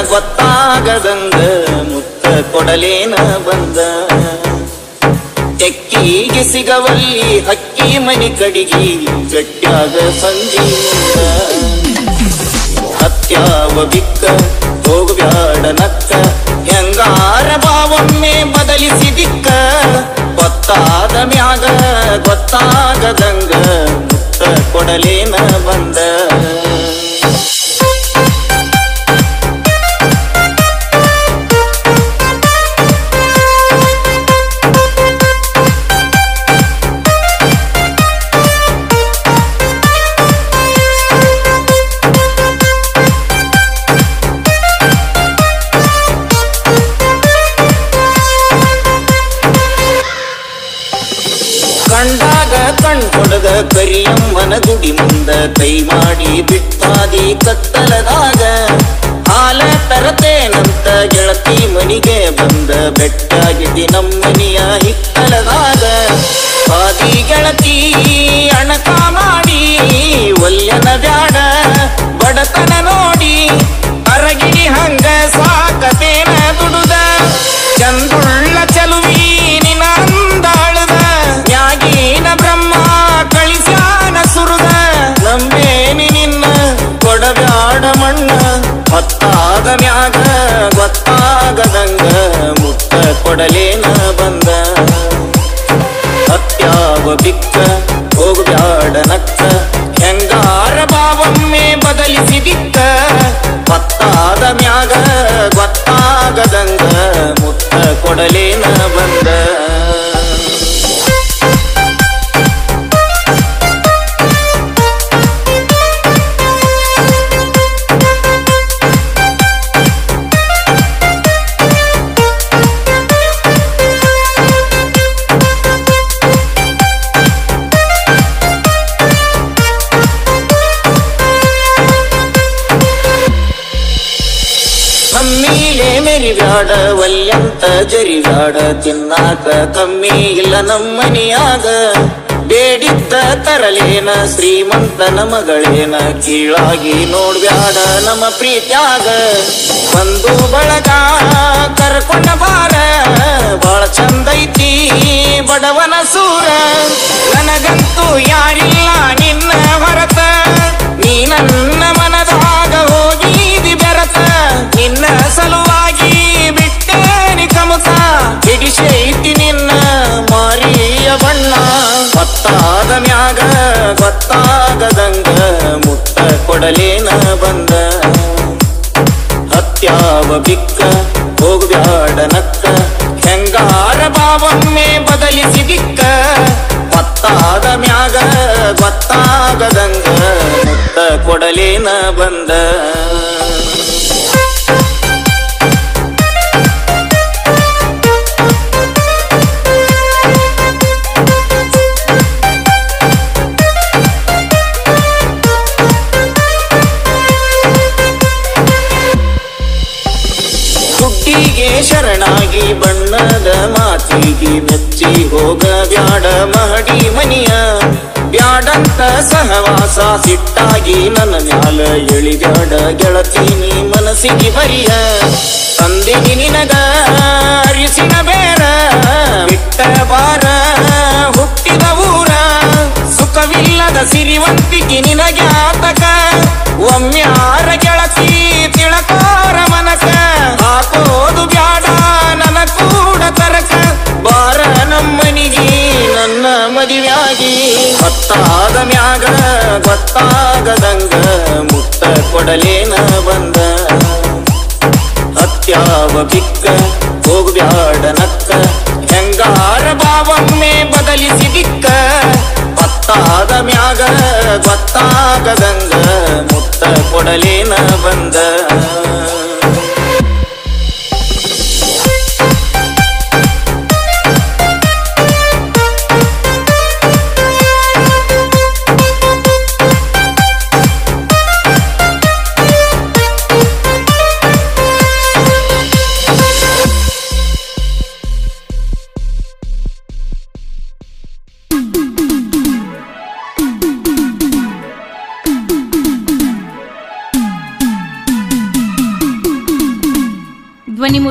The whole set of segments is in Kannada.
ಗೊತ್ತಾಗದಂಗ ಮುತ್ತ ಕೊಡಲೇನ ಬಂದ ತೆಕ್ಕಿಗೆ ಸಿಗವಲ್ಲಿ ಹಕ್ಕಿ ಮನಿ ಕಡಿಗಿ ಗಟ್ಟ್ಯಾಗ ಸಂಜೀವ ಹತ್ಯಾವ ಬಿಕ್ಕ ಹೋಗಬ್ಯಾಡ ನಕ್ಕ ಹೆಂಗಾರ ಬಾವೊಮ್ಮೆ ಬದಲಿಸಿ ದಿಕ್ಕ ಗೊತ್ತಾದ ಮ್ಯಾಗ ಗೊತ್ತಾಗದಂಗ ಮುತ್ತ ಕೊಡಲೇನ ಬಂದ ಕಂಡಾಗ ಕಣ್ ಹೊಡೆದ ಕರಿಯಮ್ಮನ ಗುಡಿ ಮುಂದ ಕೈ ಮಾಡಿ ಬಿಟ್ಟಾದಿ ಕತ್ತಲದಾಗ ಹಾಲ ತರತೇನಂತ ಗೆಳತಿ ಮನಿಗೆ ಬಂದ ಬೆಟ್ಟಾಗಿದ್ದಿ ನಮ್ಮನಿಯ ಹಿತ್ತಲದಾಗ ಹಾದಿ ಗೆಳತಿ ಅಣಕ ಮಾಡಿ ಒಲ್ಯನ ಬ್ಯಾಡ ಬಡತನ ನೋಡಿ ಅರಗಿಣಿ ಹಂಗ ಸಾಕತೇನ ದುಡುದ ಚಂದುಳ್ಳ ಚಲುವಿ ನಿನ ಅಂದಾಳದ ನ್ಯಾಗೀನ ಬ್ರಹ್ಮ ಕಳಿಸ್ಯಾನ ಸುರದ ನಂಬೇನಿ ನಿನ್ನ ಕೊಡಬ್ಯಾಡ ಮಣ್ಣ ಹೊತ್ತಾದ ಮ್ಯಾಗ ಗೊತ್ತಾಗದಂಗ ಮುತ್ತ ಕೊಡಲೇನ ಬಂದ ಹತ್ಯಾವ ಬಿಕ್ಕ ಹೋಗಬ್ಯಾಡ ನಕ್ಕ ಹೆಂಗಾರ ಬಾವೊಮ್ಮೆ ಬದಲಿಸಿ ದಿಕ್ಕ ಗೊತ್ತಾದ ಮ್ಯಾಗ ಗೊತ್ತಾಗದಂಗ ಮುತ್ತ ಕೊಡಲೇನ ಬಂದ ಕಮ್ಮೀಲೆ ಮೆರಿಬ್ಯಾಡ ವಲ್ಯಂತ ಜರಿಬ್ಯಾಡ ತಿನ್ನಾಕ ಕಮ್ಮಿ ಇಲ್ಲ ನಮ್ಮನಿಯಾಗ ಬೇಡಿದ್ದ ತರಲೇನ ಶ್ರೀಮಂತನ ಮಗಳೇನ ಕೀಳಾಗಿ ನೋಡ್ಬ್ಯಾಡ ನಮ್ಮ ಪ್ರೀತ್ಯಾಗ ಬಂದು ಬಳಗ ಕರ್ಕೊಂಡ ಬಾರ ಬಾಳ ಚಂದೈತಿ ಬಡವನ ಸೂರ ನನಗಂತೂ ಯಾರಿಲ್ಲ ನಿನ್ನ ಹೊರತ ನೀ ನನ್ನ ಮನದಾಗ ಹೋಗಿದಿ ಬೆರತ ನಿನ್ನ ಸಲುವಾಗಿ ಬಿಟ್ಟೇನಿ ಕಮತ ಹಿಡಿಸೈತಿ ನಿನ್ನ ಮಾರಿಯ ಬಣ್ಣ ಗೊತ್ತಾದ ಮ್ಯಾಗ ಗೊತ್ತಾಗದಂಗ ಮುತ್ತ ಕೊಡಲೇನ ಬಂದ ಹತ್ಯಾವ ಬಿಕ್ಕ ಹೋಗ್ಬ್ಯಾಡ ನಕ್ಕ ಹೆಂಗಾರ ಬಾವೊಮ್ಮೆ ಬದಲಿಸಿ ದಿಕ್ಕ ಗೊತ್ತಾದ ಮ್ಯಾಗ ಗೊತ್ತಾಗದಂಗ ಮುತ್ತ ಕೊಡಲೇನ ಬಂದ ದುಡ್ಡಿಗೆ ಶರಣಾಗಿ ಬಣ್ಣದ ಮಾತಿಗೆ ಮೆಚ್ಚಿ ಹೋಗ ಬ್ಯಾಡ ಮಹಡಿ ಮನಿಯ ಬ್ಯಾಡಂತ ಸಹವಾಸ ಸಿಟ್ಟಾಗಿ ನನ್ನ ಮ್ಯಾಲ ಎಳಿಬ್ಯಾಡ ಗೆಳತೀನಿ ಮನಸ್ಸಿಗೆ ಬರಿಯ ತಂದಿನಿ ನಿನಗ ಅರಿಸಿನ ಬೇರ ಬಿಟ್ಟ ಬಾರ ಹುಟ್ಟಿದ ಊರ ಸುಖವಿಲ್ಲದ ಸಿರಿವಂತಿಕೆ ನಿನಗ್ಯಾತಕ ಒಮ್ಮ್ಯಾರ ಗೆಳತಿ ತಿಳಕೋರ ಮನಕ ಹಾಕೋದು ಬ್ಯಾಡ ನನ್ನ ಕೂಡ ತರಕ ಬಾರ ನಮ್ಮನಿಗೆ ನನ್ನ ಮದುವೆಯಾಗಿ ಗೊತ್ತಾದ ಮ್ಯಾಗ ಗೊತ್ತಾಗದಂಗ ಮುತ್ತ ಕೊಡಲೇನ ಬಂದ ಹತ್ಯಾವ ಬಿಕ್ಕ ಹೋಗ್ಬ್ಯಾಡ ನಕ್ಕ ಹೆಂಗಾರ ಬಾವೊಮ್ಮೆ ಬದಲಿಸಿ ದಿಕ್ಕ ಗೊತ್ತಾದ ಮ್ಯಾಗ ಗೊತ್ತಾಗದಂಗ ಮುತ್ತ ಕೊಡಲೇನ ಬಂದ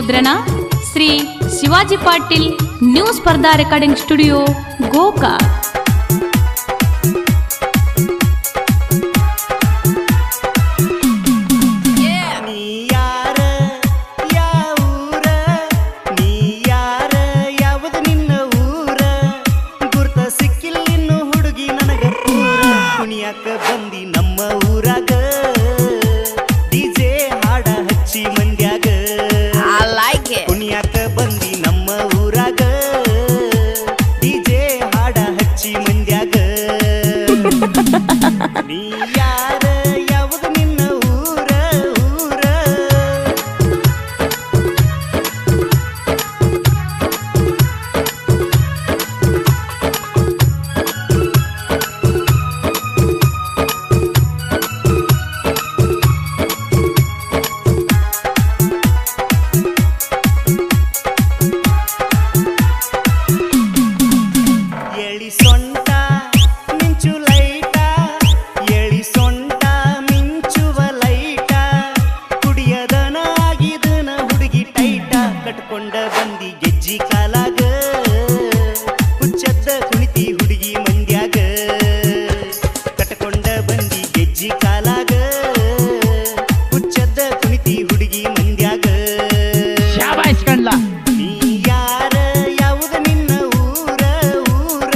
ಮುದ್ರಣ Shri Shivaji Patil new Spardha recording studio Gokak ನೀ ಯಾರ ಯಾವೂರ ನೀ ಯಾರ ಯಾವುದು ನಿನ್ನ ಊರ ಗುರ್ತ ಸಿಕ್ಕಿಲ್ಲ ಇನ್ನು ಹುಡುಗಿ ನನಗ ಪೂರ ಕುಣಿಯಾಕ ಬಂದಿ ನಮ್ಮ ಊರಾಗ ಡಿಜೆ ಹಾಡ ಹಚ್ಚಿ ಮಂಡ್ಯಾಗ I like it. ಕುಣಿಯಾಕ ಬಂದಿ ನಮ್ಮ ಊರಾಗ ಡಿಜೆ ಹಾಡ ಹಚ್ಚಿ ಮಂಡ್ಯಾಗ ನೀ ಯಾರ ಯಾವುದು ನಿನ್ನ ಊರ ಊರ ಎಳಿ ಸೊಂಟ ಮಿಂಚು ಲೈಟ ಎಳಿ ಸೊಂಟ ಮಿಂಚುವ ಲೈಟ ಕುಡಿಯದನ ಆಗಿದನ ಹುಡುಗಿ ಟೈಟ ಕಟ್ಕೊಂಡ ಬಂದಿ ಗೆಜ್ಜಿ ಕಾಲಾಗ ಹುಚ್ಚದ್ದ ಕುಣಿತಿ ಹುಡುಗಿ ಮಂಡ್ಯಾಗ ಕಟ್ಕೊಂಡ ಬಂದಿ ಗೆಜ್ಜಿ ಕಾಲಾಗ ಹುಚ್ಚದ್ದ ಕುಣಿತಿ ಹುಡುಗಿ ಮಂಡ್ಯಾಗ ಶಾಬಾಷ್ ಕಣ್ಲ ನೀ ಯಾರ ಯಾವುದು ನಿನ್ನ ಊರ ಊರ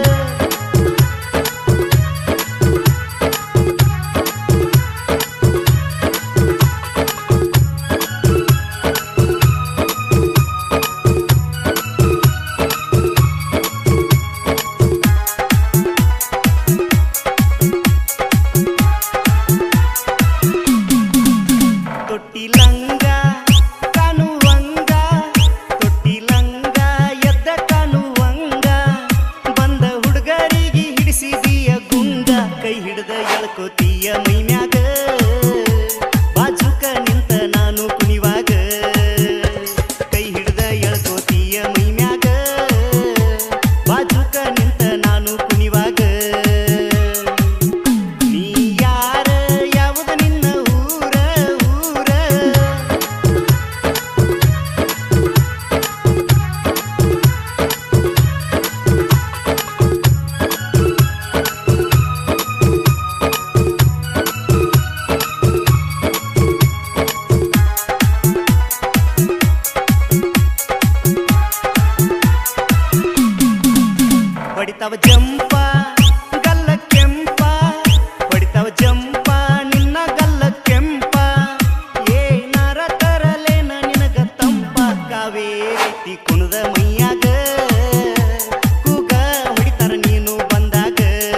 ತೊಟ್ಟಿ ಲಂಗ ಕಾಣುವಂಗ ತೊಟ್ಟಿ ಲಂಗ ಎದ್ದ ಕಾಣುವಂಗ ಬಂದ ಹುಡುಗರಿಗೆ ಹಿಡಿಸಿದೀಯ ಗುಂಗ ಕೈ ಹಿಡ್ದ ಎಳ್ಕೋತೀಯ ಮೈಮ್ಯಾಗ ಬಾಜುಕ ನಿಂತ ನಾನು ಕುಣಿವಾಗ ಕೈ ಹಿಡ್ದ ಎಳ್ಕೋತೀಯ ಮೈಮ್ಯಾಗ ಬಾಜುಕ ನಿಂತ ನಾನು ಕುಣಿವಾಗ ನೀ ಯಾರ ಯಾವುದು ನಿನ್ನ ಊರ ಊರ ಹೊಡಿತಾವ ಜಂಪ ಗಲ್ಲ ಕೆಂಪ ಹೊಡಿತಾವ ಜಂಪ ನಿನ್ನ ಗಲ್ಲ ಕೆಂಪ ಏನಾರ ತರಲೇನ ನಿನಗ ತಂಪ ಕಾವೇರಿ ಕುಣದ ಮೈಯಾಗ ಕೂಗ ಹೊಡಿತಾರ ನೀನು ಬಂದಾಗ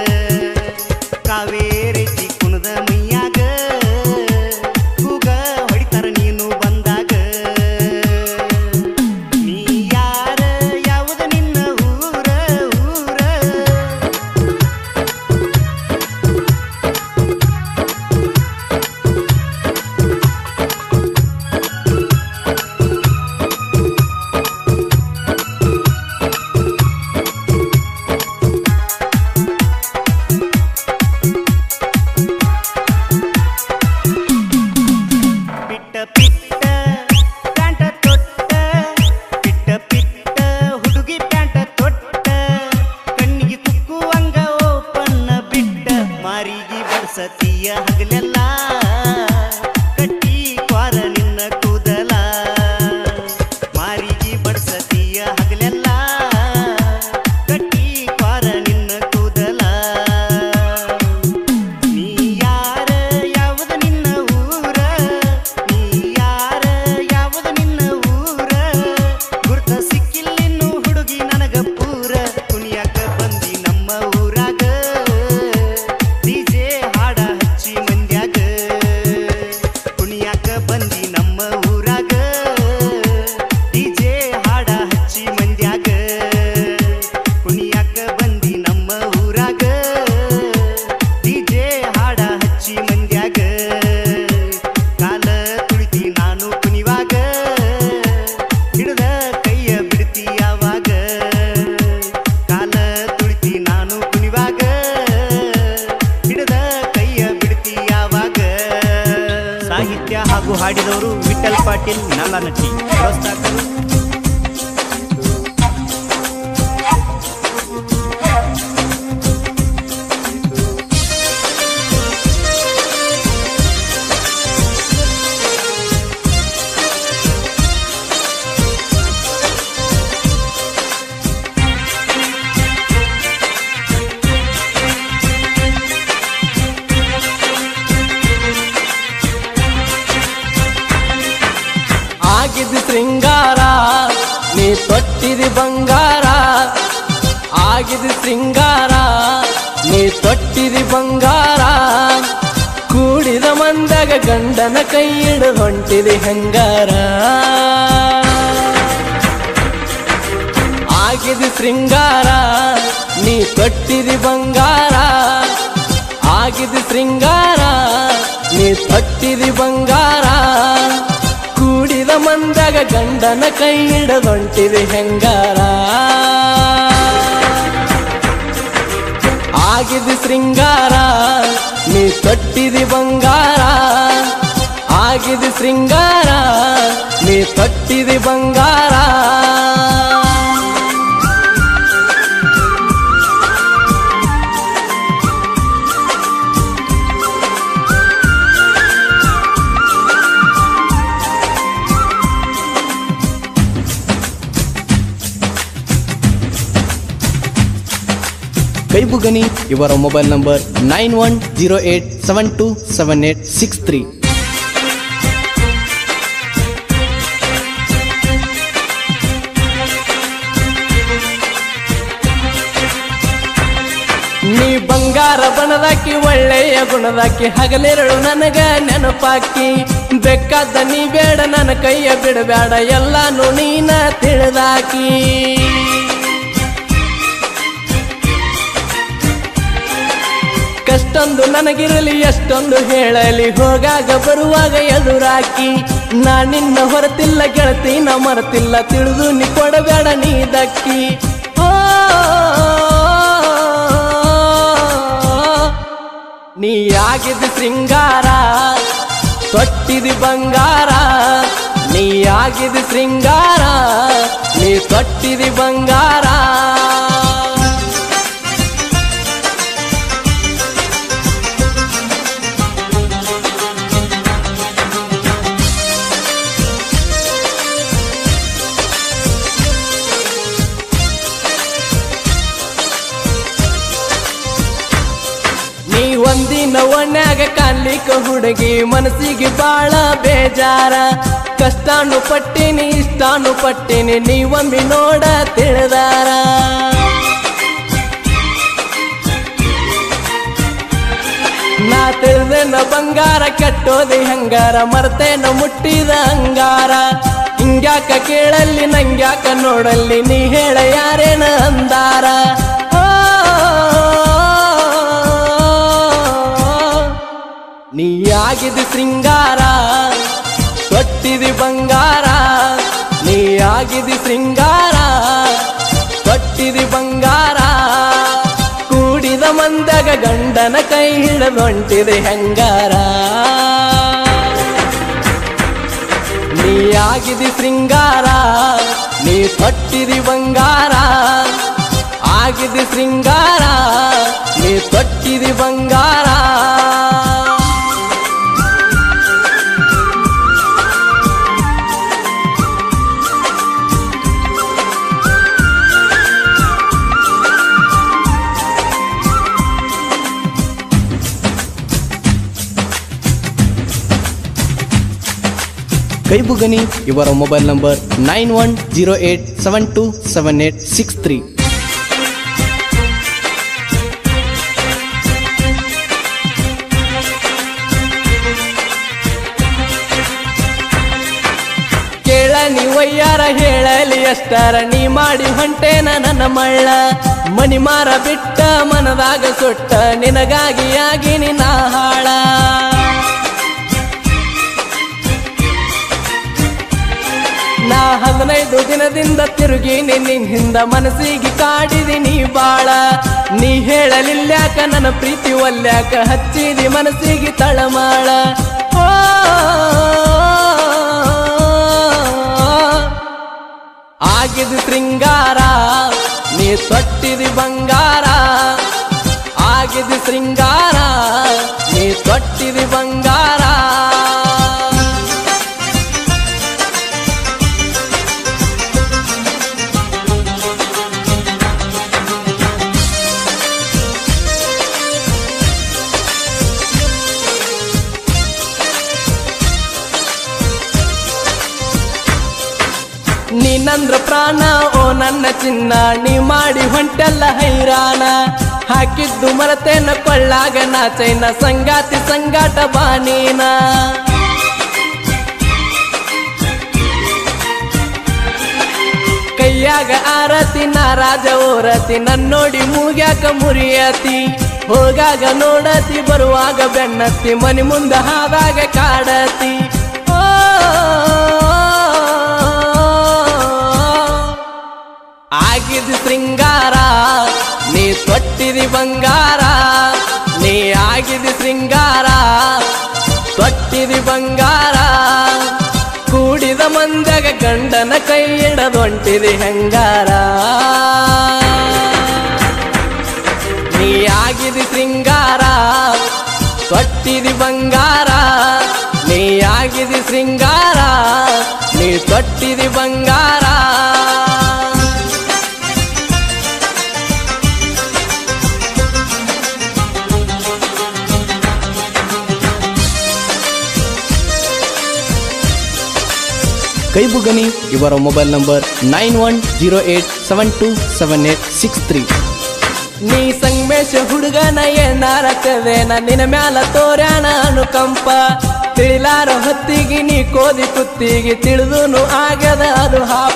ಕಾವೇರಿ ಕುಣದ ಮೈಯಾಗ ಕೂಗ ಹೊಡಿತಾರ ನೀನು ಬಂದಾಗ ನೀ ಯಾರ ಯಾವುದು ನಿನ್ನ ಊರ ಊರ ಪಾಟೀಲ್ ನಲ್ಲನಟ್ಟಿ ಪ್ರೋತ್ಸಾಹಕರು ಆಗಿದ್ದು ಶೃಂಗಾರ ನೀ ತೊಟ್ಟಿದಿ ಬಂಗಾರ ಆಗಿದ್ದು ಶೃಂಗಾರ ನೀ ತೊಟ್ಟಿದಿ ಬಂಗಾರ ಕೂಡಿದ ಮಂದಾಗ ಗಂಡನ ಕೈ ಹಿಡಿದು ಹೊಂಟಿದಿ ಹಂಗಾರ ಆಗಿದಿ ಶೃಂಗಾರ ನೀ ತೊಟ್ಟಿದಿ ಬಂಗಾರ ಆಗಿದಿ ಶೃಂಗಾರ ನೀ ತೊಟ್ಟಿದಿ ಬಂಗಾರ ಕೂಡಿದ ಮಂದಾಗ ಗಂಡನ ಕೈ ಹಿಡದೊಂಟಿದಿ ಹೆಂಗಾರ ಆಗಿದಿ ಶೃಂಗಾರ ನೀ ತೊಟ್ಟಿದಿ ಬಂಗಾರ ಆಗಿದಿ ಶೃಂಗಾರ ನೀ ತೊಟ್ಟಿದಿ ಬಂಗಾರ ಕೈಬುಗನಿ ಇವರ mobile number nine one zero eight seven two seven eight six three ನೀ ಬಂಗಾರ ಬಣದಾಕಿ ಒಳ್ಳೆಯ ಗುಣದಾಕಿ ಹಗಲಿರಳು ನನಗ ನೆನಪಾಕಿ ಬೇಕಾದ ನೀ ಬೇಡ ನನ್ನ ಕೈಯ ಬಿಡಬೇಡ ಎಲ್ಲಾನು ನೀನ ತಿಳಿದಾಕಿ ಕಷ್ಟೊಂದು ನನಗಿರಲಿ ಎಷ್ಟೊಂದು ಹೇಳಲಿ ಹೋಗಾಗ ಬರುವಾಗ ಎದುರಾಕಿ ನಾ ನಿನ್ನ ಹೊರತಿಲ್ಲ ಗೆಳತಿ ನಾ ಮರತಿಲ್ಲ ತಿಳಿದು ನೀ ಕೊಡಬೇಡ ನೀ ದಕ್ಕಿ ಓ, ನೀ ಆಗಿದ್ದು ಶೃಂಗಾರ ತೊಟ್ಟಿದಿ ಬಂಗಾರ ನೀ ಆಗಿದ್ದು ಶೃಂಗಾರ ನೀ ತೊಟ್ಟಿದಿ ಬಂಗಾರ ನೀ ಒಂದಿನ ಒಣ್ಯಾಗ ಕಾಲಿಕ ಹುಡುಗಿ ಮನಸ್ಸಿಗೆ ಬಾಳ ಬೇಜಾರ ಕಷ್ಟಾನು ಪಟ್ಟಿನಿ ಇಷ್ಟಾನು ಪಟ್ಟಿನಿ ನೀವೊಮ್ಮೆ ನೋಡ ತಿಳಿದಾರ ನಾ ತಿಳಿದೇನ ಬಂಗಾರ ಕೆಟ್ಟೋದಿ ಹಂಗಾರ ಮರ್ತೇನ ಮುಟ್ಟಿದ ಅಂಗಾರ ಹಿಂಗ್ಯಾಕ ಕೇಳಲ್ಲಿ ನಂಗ್ಯಾಕ ನೋಡಲ್ಲಿ ನೀ ಹೇಳ ಯಾರೇನ ಅಂದಾರ ಓ, ನೀ ಆಗಿದ್ದು ಶೃಂಗಾರ ತೊಟ್ಟಿದಿ ಬಂಗಾರ ನೀ ಆಗಿದಿ ಶೃಂಗಾರ ತೊಟ್ಟಿದಿ ಬಂಗಾರ ಕೂಡಿದ ಮಂದಾಗ ಗಂಡನ ಕೈ ಹಿಡದೊಂಟಿದೆ ಹೆಂಗಾರ ನೀ ಆಗಿದಿ ಶೃಂಗಾರ ನೀ ತೊಟ್ಟಿದಿ ಬಂಗಾರ ಆಗಿದಿ ಶೃಂಗಾರ ನೀ ತೊಟ್ಟಿದಿ ಬಂಗಾರ ಕೈಬುಗನಿ ಇವರ mobile number nine one zero eight seven two seven eight six three ಕೇಳ ನೀವಯ್ಯಾರ ಹೇಳಲಿ ಎಷ್ಟಾರ ನೀ ಮಾಡಿ ಹೊಂಟೇನ ನನ್ನ ಮಳ್ಳ ಮನಿ ಮಾರ ಬಿಟ್ಟ ಮನದಾಗ ಸುಟ್ಟ ನಿನಗಾಗಿ ಆಗಿ ನಿನ್ನ ಹಾಳ ನಾ ಹದಿನೈದು ದಿನದಿಂದ ತಿರುಗಿ ನಿನ್ನ ಹಿಂದ ಮನಸ್ಸಿಗೆ ಕಾಡಿದಿನಿ ಬಾಳ ನೀ ಹೇಳಲಿಲ್ಯಾಕ ನನ್ನ ಪ್ರೀತಿ ಒಲ್ಯಾಕ ಹಚ್ಚಿದಿ ಮನಸ್ಸಿಗೆ ತಳಮಾಳ ಓ ಆಗಿದ ಶೃಂಗಾರ ನೀ ತೊಟ್ಟಿದಿ ಬಂಗಾರ ಆಗಿದ ಶೃಂಗಾರ ನೀ ತೊಟ್ಟಿದಿ ಬಂಗಾರ ನೀನಂದ್ರ ಪ್ರಾಣ ಓ ನನ್ನ ಚಿನ್ನ ನೀ ಮಾಡಿ ಹೊಂಟೆಲ್ಲ ಹೈರಾಣ ಹಾಕಿದ್ದು ಮರತೇನ ಕೊಳ್ಳಾಗ ನಾ ಚೈನ ಸಂಗಾತಿ ಸಂಗಾಟ ಬಾನೀನ ಕೈಯಾಗ ಆರತಿ ನಾ ರಾಜ ಓರತಿ ನನ್ನೋಡಿ ಮೂಗ್ಯಾಕ ಮುರಿಯತಿ ಹೋಗಾಗ ನೋಡತಿ ಬರುವಾಗ ಬೆನ್ನತ್ತಿ ಮನಿ ಮುಂದ ಹಾದಾಗ ಕಾಡತಿ ಓ ಆಗಿದ ಶೃಂಗಾರ ನೀ ತೊಟ್ಟಿದಿ ಬಂಗಾರ ನೀ ಆಗಿದ ಶೃಂಗಾರ ತೊಟ್ಟಿದಿ ಬಂಗಾರ ಕೂಡಿದ ಮಂದ್ಯಾಗ ಗಂಡನ ಕೈ ಹಿಡದೊಂಟಿದಿ ಹೆಂಗಾರ ನೀ ಆಗಿದಿ ಶೃಂಗಾರ ತೊಟ್ಟಿದಿ ಬಂಗಾರ ನೀ ಆಗಿದಿ ಶೃಂಗಾರ ನೀ ತೊಟ್ಟಿದಿ ಬಂಗಾರ ಕೈಬುಗನಿ ಇವರ mobile number nine one zero eight seven two seven eight six three ನೀ ಸಂಗಮೇಶ ಹುಡುಗನ ಏನಾರ ಕದೇನ ನಿನ್ನ ಮ್ಯಾಲ ತೋರ್ಯಾಣ ಅನುಕಂಪ ತಿಳಿಲಾರ ಹೊತ್ತಿಗೆ ನೀ ಕೋದಿ ಕುತ್ತಿಗೆ ತಿಳಿದುನು ಆಗ್ಯದ ಅದು ಹಾಪ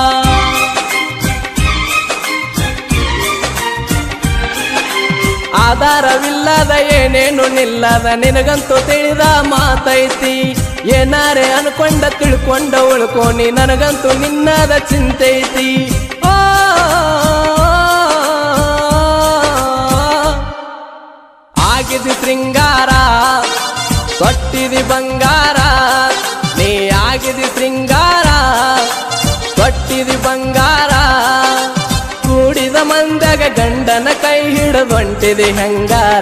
ಆಧಾರವಿಲ್ಲದ ಏನೇನು ನಿಲ್ಲದ ನಿನಗಂತೂ ತಿಳಿದ ಮಾತೈತಿ ಏನಾರೆ ಅನ್ಕೊಂಡ ತಿಳ್ಕೊಂಡ ಉಳ್ಕೋನಿ ನನಗಂತೂ ನಿನ್ನದ ಚಿಂತೈತಿ ಓ ಆಗಿದಿ ಶೃಂಗಾರ ತೊಟ್ಟಿದಿ ಬಂಗಾರ ನೀ ಆಗಿದಿ ಶೃಂಗಾರ ತೊಟ್ಟಿದಿ ಬಂಗಾರ ಕೂಡಿದ ಮಂದಾಗ ಗಂಡನ ಕೈ ಹಿಡದೊಂಟಿದಿ ಹೆಂಗಾರ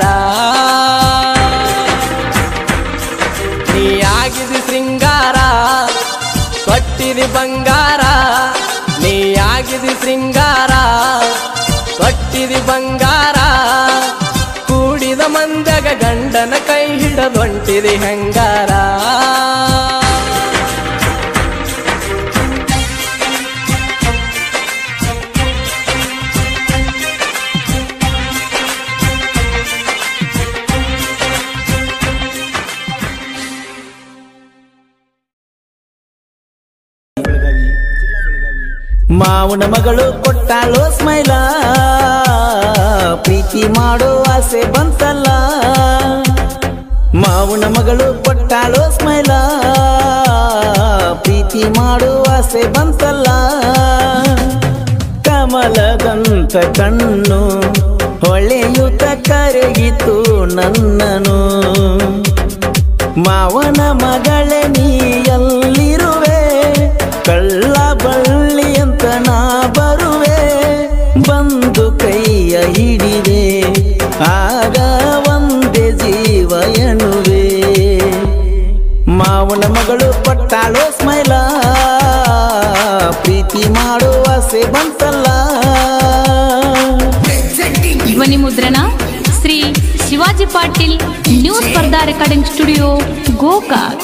ನೀ ಆಗಿದಿ ಶೃಂಗಾರ ತೊಟ್ಟಿದಿ ಬಂಗಾರ ನೀ ಆಗಿದಿ ಶೃಂಗಾರ ತೊಟ್ಟಿದಿ ಬಂಗಾರ ಕೂಡಿದ ಮಂದಾಗ ಗಂಡನ ಕೈ ಹಿಡದೊಂಟಿದಿ ಹೆಂಗಾರ ಮಾವನ ಮಗಳು ಕೊಟ್ಟಾಳು ಸ್ಮೈಲ ಪ್ರೀತಿ ಮಾಡೋ ಆಸೆ ಬಂತಲ್ಲ ಮಾವನ ಮಗಳು ಕೊಟ್ಟಾಳು ಸ್ಮೈಲ ಪ್ರೀತಿ ಮಾಡೋ ಆಸೆ ಬಂತಲ್ಲ ಕಮಲದಂತ ಕಣ್ಣು ಹೊಳೆಯುತ್ತ ಕರಗಿತು ನನ್ನನು ಮಾವನ ಮಗಳೇ ನೀ ಎಲ್ಲಿರುವೆ ಕಳ್ಳ ಬಳ್ಳಿ ಅಂತ ನಾ ಬರುವೆ ಬಂದು ಕೈಯ ಹಿಡಿದೆ ಆಗ ಒಂದೇ ಜೀವ ಎನ್ನುವೆ ಮಾವನ ಮಗಳು ಕೊಟ್ಟಾಳು ಸ್ಮೈಲ ಪ್ರೀತಿ ಮಾಡುವ ಆಸೆ ಬಂತಲ್ಲ ಧ್ವನಿ ಮುದ್ರಣ Shri Shivaji Patil news Spardha recording studio Gokak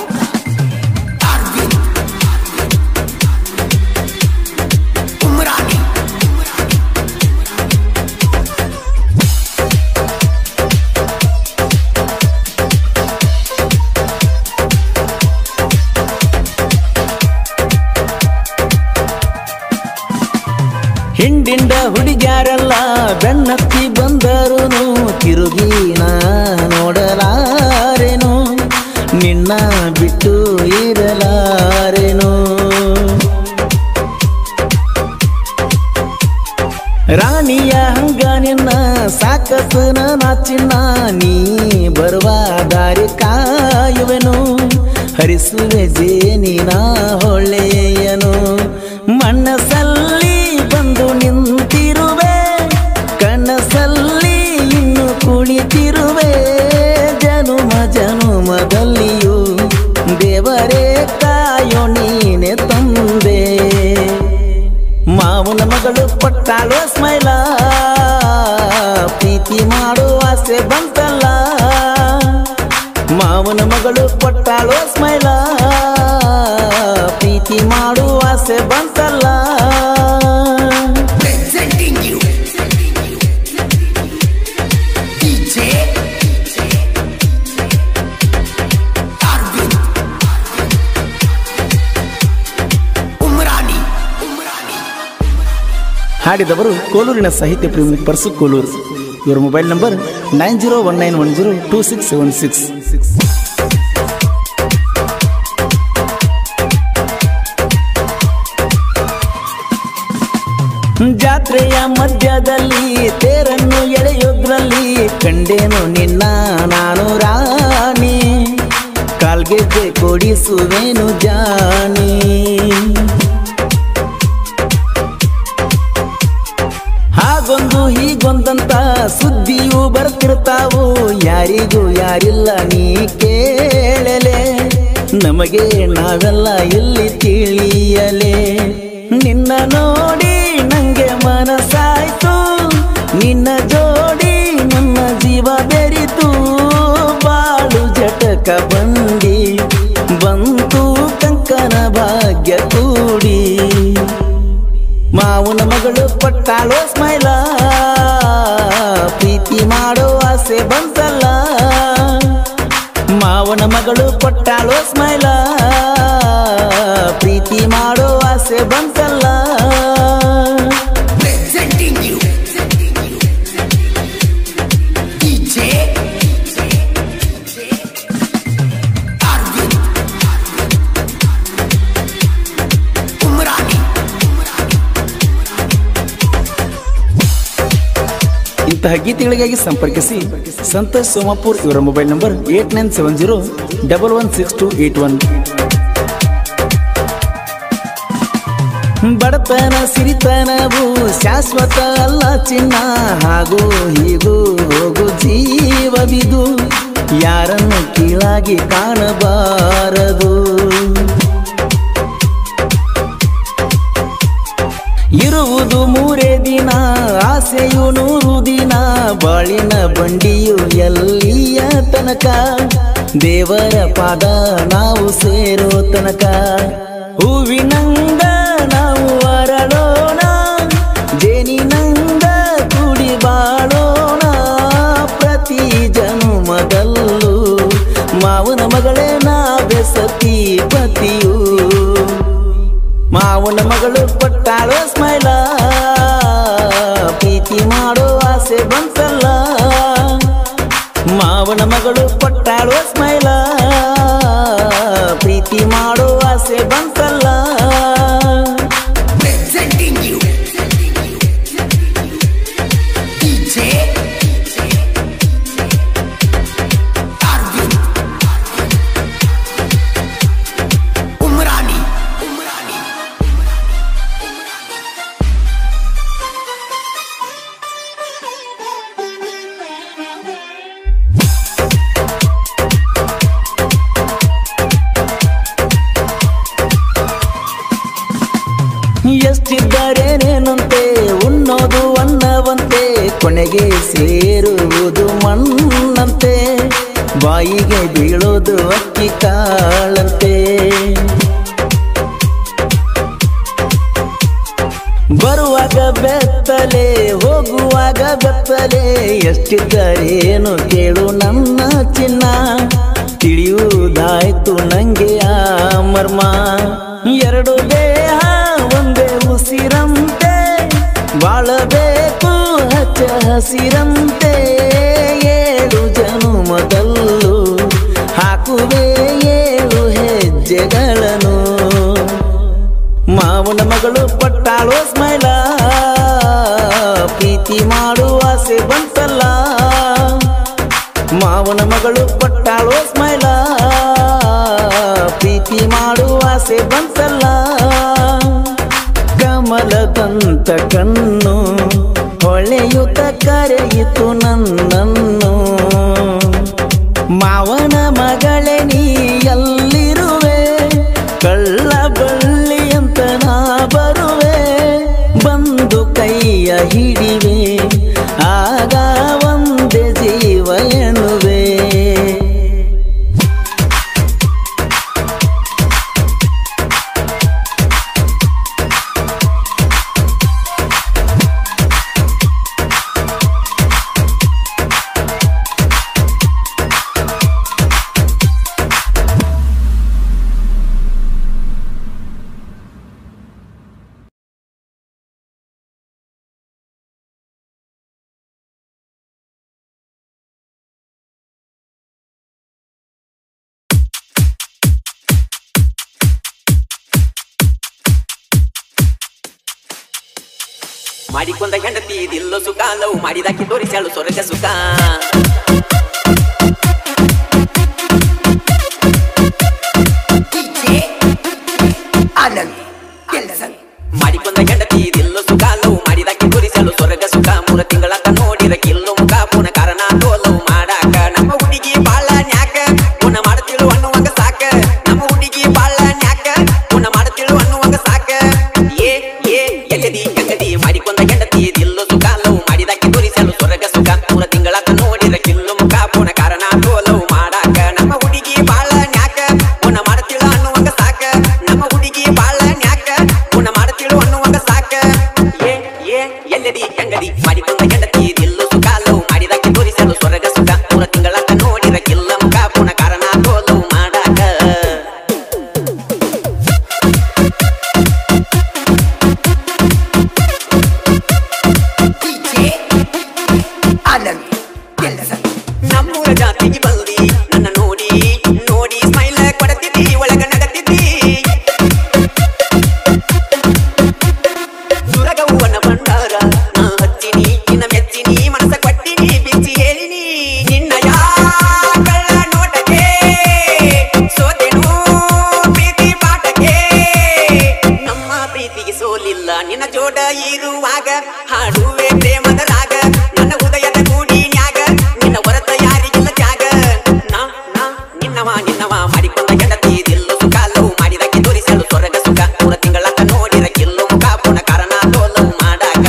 ಹಿಂಡಿಂಡ ಹುಡುಗ್ಯಾರೆಲ್ಲ ಬೆನ್ನತ್ತಿ ಬಂದರು ತಿರುಗಿ ನಾ ನೋಡಲಾರೆನು ನಿನ್ನ ಬಿಟ್ಟು ಇರಲಾರೆನು ರಾಣಿಯ ಹಂಗ ನಿನ್ನ ಸಾಕಸನ ನಾಚಿನ ನೀ ಬರುವ ದಾರಿ ಕಾಯುವೆನು ಹರಿಸುವೆ ಜೇನಿನ ಹೊಳೆಯನು ಮನಸ್ಸಲ್ಲಿ ಬಂದು ನಿಂತಿರುವೆ ಕನಸಲ್ಲಿ ಇನ್ನು ಕುಳಿತಿರುವೆ ಜನುಮ ಜನುಮದಲ್ಲಿಯೂ ದೇವರೇ ಕಾಯೋ ನೀನೆ ತಂದೆ ಮಾವನ ಮಗಳು ಪಟ್ಟಾಳು ಸ್ಮೈಲ ಪ್ರೀತಿ ಮಾಡೋ ಆಸೆ ಬಂತಲ್ಲ ಮಾವನ ಮಗಳು ಪಟ್ಟಾಳು ಸ್ಮೈಲ ಪ್ರೀತಿ ಮಾಡೋ ಆಸೆ ಬಂತಲ್ಲ Presenting you. DJ Arvind Umrani Umrani ಹಾಡಿದವರು ಕೋಲೂರಿನ ಸಾಹಿತ್ಯ ಪ್ರೇಮಿ ಪರ್ಸು ಕೋಲೂರು ಇವರ mobile number nine zero one nine one zero two six seven six ಜಾತ್ರೆಯ ಮಧ್ಯದಲ್ಲಿ ತೇರನ್ನು ಎಳೆಯೋದ್ರಲ್ಲಿ ಕಂಡೇನು ನಿನ್ನ ನಾನು ರಾಣಿ ಕಾಲ್ಗೆಜ್ಜೆ ಕೊಡಿಸುವೇನು ಜಾನಿ ಹಾಗೊಂದು ಹೀಗೊಂದಂತ ಸುದ್ದಿಯು ಬರ್ತಿರ್ತಾವು ಯಾರಿಗೂ ಯಾರಿಲ್ಲ ನೀ ಕೇಳಲೆ ನಮಗೆ ನಾವೆಲ್ಲ ಇಲ್ಲಿ ತಿಳಿಯಲೆ ನಿನ್ನ ನೋಡಿ ನಂಗೆ ಮನಸ್ಸಾಯ್ತು ನಿನ್ನ ಜೋಡಿ ನನ್ನ ಜೀವ ಬೆರಿತು ಬಾಳು ಜಟಕ ಬಂದಿ ಬಂತು ಕಂಕನ ಭಾಗ್ಯ ಕೂಡಿ ಮಾವನ ಮಗಳು ಪಟ್ಟಾಳೋ ಸ್ಮೈಲ ಪ್ರೀತಿ ಮಾಡೋ ಆಸೆ ಬಂತಲ್ಲ ಮಾವನ ಮಗಳು ಪಟ್ಟಾಳೋ ಸ್ಮೈಲ ಪ್ರೀತಿ ಮಾಡೋ ಆಸೆ ಬಂತಲ್ಲ Presenting you. DJ Arvind Umrani ಇಂತಹ ಗೀತೆಗಳಿಗಾಗಿ ಸಂಪರ್ಕಿಸಿ ಸಂತೋಷ್ ಸೋಮಾಪುರ್ ಇವರ mobile number eight nine seven zero double one six two eight one ಬಡತನ ಸಿರಿತನವು ಶಾಶ್ವತ ಅಲ್ಲ ಚಿನ್ನ ಹಾಗೂ ಹೀಗೂ ಹೋಗು ಜೀವವಿದು ಯಾರನ್ನು ಕೀಳಾಗಿ ಕಾಣಬಾರದು ಇರುವುದು ಮೂರೇ ದಿನ ಆಸೆಯು ನೂರು ದಿನ ಬಾಳಿನ ಬಂಡಿಯು ಎಲ್ಲಿಯ ತನಕ ದೇವರ ಪಾದ ನಾವು ಸೇರೋ ತನಕ ಹೂವಿನಂಗ ನಾವು ಅರಳೋಣ ಜೇನಿನಂಗ ಕೂಡಿ ಬಾಳೋಣ ಪ್ರತಿ ಜನುಮದಲ್ಲೂ ಮಾವನ ಮಗಳೇ ನಾವೇ ಸತಿ ಪತಿಯು ಮಾವನ ಮಗಳು ಪಟ್ಟಾಳೋ ಸ್ಮೈಲ ಪ್ರೀತಿ ಮಾಡೋ ಆಸೆ ಬಂತಲ್ಲ ಮಾವನ ಮಗಳು ಪಟ್ಟಾಳೋ ಸ್ಮೈಲ ಪ್ರೀತಿ ಮಾಡೋ ಆಸೆ ಬಂತಲ್ಲ Presenting you. DJ Arvind Umrani Umrani ಎಷ್ಟಿದ್ದರೇನೇನಂತೆ ಉಣ್ಣೋದು ಅನ್ನವಂತೆ ಕೊನೆಗೆ ಸೇರುವುದು ಮಣ್ಣಂತೆ ಬಾಯಿಗೆ ಬೀಳೋದು ಅಕ್ಕಿ ಕಾಳಂತೆ ಬರುವಾಗ ಬೆತ್ತಲೆ ಹೋಗುವಾಗ ಬೆತ್ತಲೆ ಎಷ್ಟಿದ್ದರೇನು ಕೇಳು ನನ್ನ ಚಿನ್ನ ತಿಳಿಯುವುದಾಯ್ತು ನಂಗೆ ಆ ಮರ್ಮ ಎರಡು ದೇಹ ಒಂದೇ ಉಸಿರಂತೆ ಬಾಳಬೇಕು ಹಚ್ಚ ಹಸಿರಂತೆ ಏಳು ಜನುಮದಲ್ಲೂ ಹಾಕುವೆ ಏಳು ಹೆಜ್ಜೆಗಳನ್ನು ಮಾವನ ಮಗಳು ಪಟ್ಟಾಳೋ ಸ್ಮೈಲ ಪ್ರೀತಿ ಮಾಡುವ ಆಸೆ ಬಂತಲ್ಲ ಮಾವನ ಮಗಳು ಪಟ್ಟಾಳೋ ಸ್ಮೈಲ ಪ್ರೀತಿ ಮಾಡುವ ಆಸೆ ಬಂತಲ್ಲ ಕಮಲದಂತ ಕಣ್ಣು ಹೊಳೆಯುತ್ತ ಕರೆಯಿತು ನನ್ನನ್ನು ಮಾವನ ಮಗಳೇ ನೀ ಎಲ್ಲಿರುವೆ ಕಳ್ಳ ಬಳ್ಳಿ ಅಂತ ನಾ ಬರುವೆ ಬಂದು ಕೈಯ ಹಿಡಿವೆ ಆಗ ಒಂದೇ ಜೀವ ಎನ್ನುವೆ ಮಾಡಿಕೊಂಡ ಹೆಂಡತಿ ಇದಿಲ್ಲೋ ಸುಖ ಲವ್ ಮಾಡಿದಾಕಿ ತೋರಿಸ್ಯಾಳು ಸ್ವರ್ಗ ಸುಖ DJ Anand Kelson. ಮಾಡಿಕೊಂಡ ಹೆಂಡತಿ ಇದಿಲ್ಲೋ ಸುಖ ಲವ್ ಮಾಡಿದಾಕಿ ತೋರಿಸ್ಯಾಳು ಸ್ವರ್ಗ ಸುಖ ಮೂರ ತಿಂಗಳ ನೋಡಿರ ಕಿಲ್ಲು ಮುಖ ಪುನ ಕಾರಣ ತೋಲವು ಮಾಡಾಕ ನಮ್ಮ ಹುಡುಗಿ ಬಾಳ ನ್ಯಾಕ ಪುನ ಮಾಡ್ತಿಳು ಅನ್ನುವಂಗ ಸಾಕ ನಮ್ಮ ಹುಡುಗಿ ಬಾಳ ನ್ಯಾಕ ಪುನ ಮಾಡ್ತಿಳು ಅನ್ನುವಂಗ ಸಾಕ ಏ ಏ ಎಲ್ಲದಿ ಹೆಂಗದಿ ಮಾಡಿಕೊಂಡ ಹೆಂಡತಿ ಇದಿಲ್ಲೋ ಸುಖ ಲವ್ ಮಾಡಿದಾಕಿ ತೋರಿಸ್ಯಾಳು ಸ್ವರ್ಗ ಸುಖ ಮೂರ ತಿಂಗಳ ನೋಡಿರ ಕಿಲ್ಲು ಮುಖ ಪುನ ಕಾರಣ ತೋಲವು ಮಾಡಾಕ ನಮ್ಮ ಹುಡುಗಿ ಬಾಳ ನ್ಯಾಕ ಪುನ ಮಾಡ್ತಿಳು ಅನ್ನುವಂಗ ಸಾಕ ನಮ್ಮ ಹುಡುಗಿ ಬಾಳ ನ್ಯಾಕ ಪುನ ಮಾಡ್ತಿಳು ಅನ್ನುವಂಗ ಸಾಕ ಏ ಏ ಎಲ್ಲದಿ ಹೆಂಗದಿ ಮಾಡಿಕೊಂಡ ಹೆಂಡತಿ ಇದಿಲ್ಲೋ ಸುಖ ಲವ್ ಮಾಡಿದಾಕಿ ತೋರಿಸಲು ಸ್ವರ್ಗ ಸುಖ ಮೂರ ತಿಂಗಳ ನೋಡಿರ ಕಿಲ್ಲ ಮುಖ ಪುನ ಕಾರಣ ತೋಲವು ಮಾಡಾಕ DJ Anand Kelson. ನಮ್ಮೂರ ಜಾತಿಗೆ ಬಂದಿ ನನ್ನ ನೋಡಿ ನೋಡಿ ಸ್ಮೈಲ್ ಕೊಡತಿದ್ದಿ ಒಳಗ ನಗತಿದ್ದಿ ಸುರಗವ್ವನ ಭಂಡಾರ ನಾ ಹಚ್ಚಿನಿ ನಿನ್ನ ಮೆಚ್ಚಿನಿ ಮನಸ ಕೊಟ್ಟಿನಿ ಬಿಚ್ಚಿ ಹೇಳಿನಿ ನಿನ್ನ ಯಾ ಕಳ್ಳ ನೋಟಕ್ಕೆ ಸೋತೆನು ಪ್ರೀತಿ ಪಾಠಕ್ಕೆ ನಮ್ಮ ಪ್ರೀತಿಗೆ ಸೋಲಿಲ್ಲ ನಿನ್ನ ಜೋಡ ಇರುವಾಗ ಹಾಡುವೆ ಪ್ರೇಮದ ರಾಗ ನನ್ನ ಉದಯದ ಗೂಡಿನ್ಯಾಗ ನಿನ್ನ ಹೊರತ ಯಾರಿಗಿಲ್ಲ ತ್ಯಾಗ ನಾ ನಾ ನಿನ್ನವ ನಿನ್ನವ ಮಾಡಿಕೊಂಡ ಹೆಂಡತಿ ದಿಲ್ಲು ಸುಖ ಲವ್ ಮಾಡಿದಕ್ಕೆ ತೋರಿಸಲು ಸ್ವರ್ಗ ಸುಖ ಮೂರ ತಿಂಗಳ ನೋಡಿರ ಕಿಲ್ಲು ಮುಖ ಪುನ ಕಾರಣ ತೋಲವು ಮಾಡಾಕ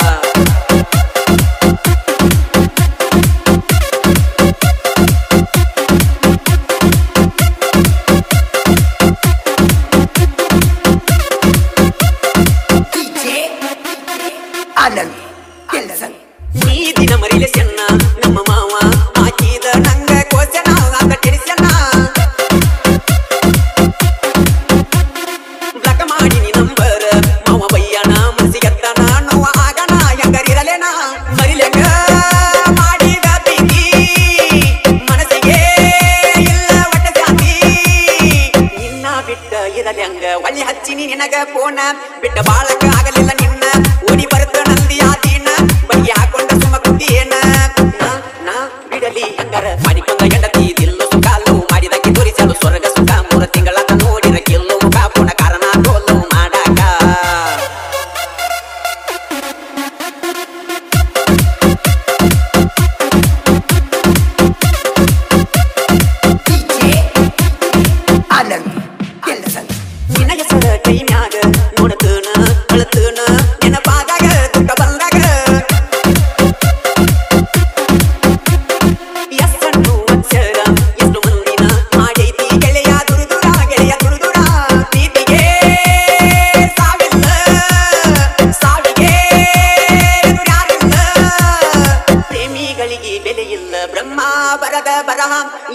DJ Anand Kelson. ನೀ ದಿನ ಮರಿಲೆ ಸೆನ್ನ ನಮ್ಮ ಮಾವ ಹಾಕಿದ ನಂಗ ಕೋಸನ ಆಗ ತಿಳಿಸನ ಬ್ಲಕ ಮಾಡಿನಿ ನಂಬರ್ ಮಾವ ಬಯ್ಯನ ಮನಸ್ಸಿಗೆತ್ತನ ನೋವ ಆಗನ ಹೆಂಗರಿರಲೇನ ಮರಿಲೆಗ ಮಾಡಿದ ಪ್ರೀತಿ ಮನಸ್ಸಿಗೆ ಇಲ್ಲ ಒಟ್ಟ ಜಾತಿ ನಿನ್ನ ಬಿಟ್ಟ ಇರಲಿ ಹಂಗ ಒಳ್ಳೆ ಹಚ್ಚಿನಿ ನಿನಗ ಫೋನ ಬಿಟ್ಟ ಬಾಳಕ ಆಗಲಿಲ್ಲ ನಿನ್ನ ಓಡಿ ಬರುತ್ತ ನಂದಿ ಆದೀನ ಬಗೆ ಹಾಕೊಂಡ ಸುಮ್ಮ ಕುಂತಿಯೇನ ನಾ ನಾ ಬಿಡಲಿ ಹಂಗರ ಮಾಡಿಕೊಂಡ ಹೆಂಡತಿ ದಿಲ್ಲು ಸುಖ ಲವ್ ಮಾಡಿದಕ್ಕೆ ತೋರಿಸಲು ಸ್ವರ್ಗ ಸುಖ ಮೂರ ತಿಂಗಳ ನೋಡಿರ ಕಿಲ್ಲು ಮುಖ ಪುನ ಕಾರಣ ತೋಲು ಮಾಡಾಕ DJ Anand Kelson. ನಿನ್ನ ಹೆಸರ ಕೈಮ್ಯಾಗ ನೋಡತನ ಅಳತನ ನೆನಪಾದಾಗ ದುಃಖ ಬಂದಾಗ ಎಸ್ಸನ್ನು ಅಕ್ಷರ ಎಷ್ಟು ಮಂದಿನ ಮಾಡೈತಿ ಗೆಳೆಯ ದುರುದುರ ಗೆಳೆಯ ದುರುದುರ ಪ್ರೀತಿಗೆ ಸಾವಿಲ್ಲ ಸಾವಿಗೆ ಎದುರ್ಯಾರಿಲ್ಲ ಪ್ರೇಮಿಗಳಿಗೆ ಬೆಲೆ ಇಲ್ಲ ಬ್ರಹ್ಮ ಬರದ ಬರಹ